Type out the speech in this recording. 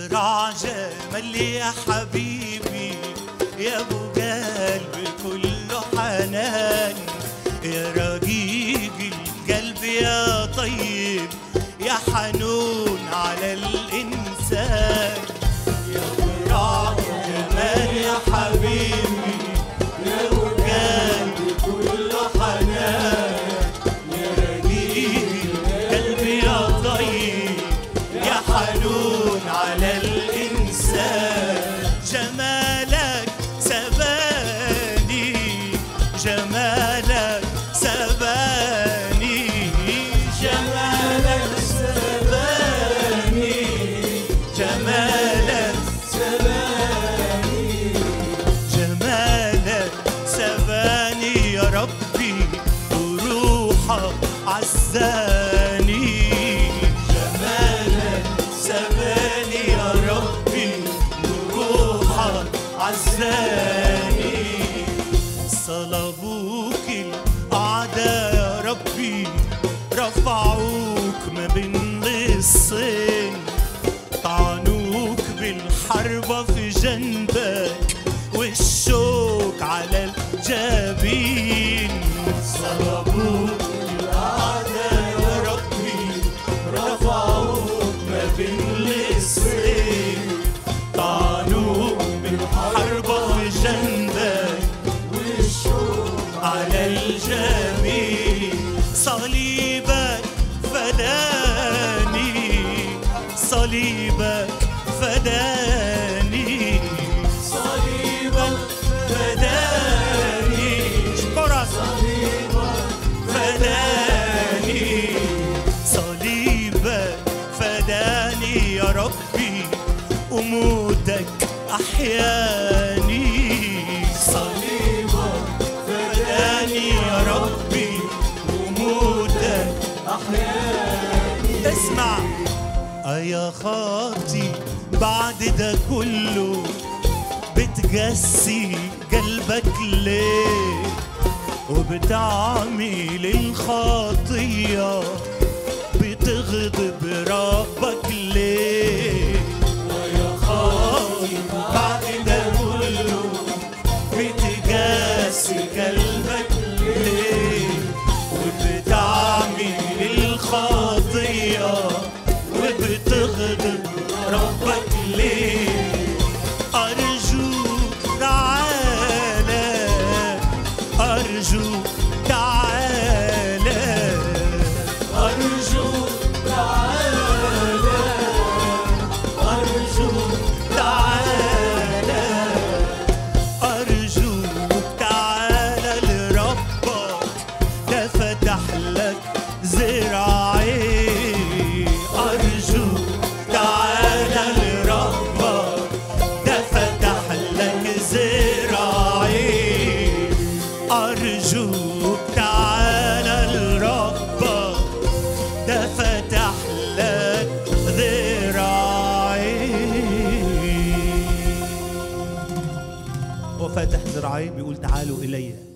ازرع جمال يا حبيبي يا ابو قلب كله حنان يا رقيق القلب يا طيب يا حنون على الانسان يا ازرع جمال يا حبيبي يا ابو قلب كله حنان يا رقيق القلب يا طيب يا حنون على الإنسان جمالك سباني جمالك سباني جمالك سباني جمالك سباني جمالك سباني يا ربي وروحك عزاني جمالك سباني يا ربي وروحك عزاني صلبوك الأعداء يا ربي رفعوك ما بين الصين طعنوك بالحربة في جنبك والشوك على الجبين صلبوك الأعداء يا ربي رفعوك ما بين الصين طعنوك بالحربة في جنبك والشوك على الجبين صليبك فداني صليبك فداني صليبك فداني اشكرك صليبك فداني صليبك فداني يا ربي وموتك أحياني صليبك فداني يا ربي وموتك أحياني اسمع يا خاطي بعد ده كله بتقسي قلبك ليه وبتعمل الخطية بتغضب ربك ليه ويا خاطي بعد ده كله بتقاسي قلبك ليه وبتعمل الخطية وبتغضب ربك ليه أرجوك تعالى أرجوك تعالى أرجوك تعالى أرجوك تعالى أرجوك تعالى لربك ده فتح لك ذراعي أرجوك تعالى لربك ده فتح لك ذراعي أرجوك تعالى لربك ده فتح لك ذراعي هو فاتح ذراعي بيقول تعالوا إلي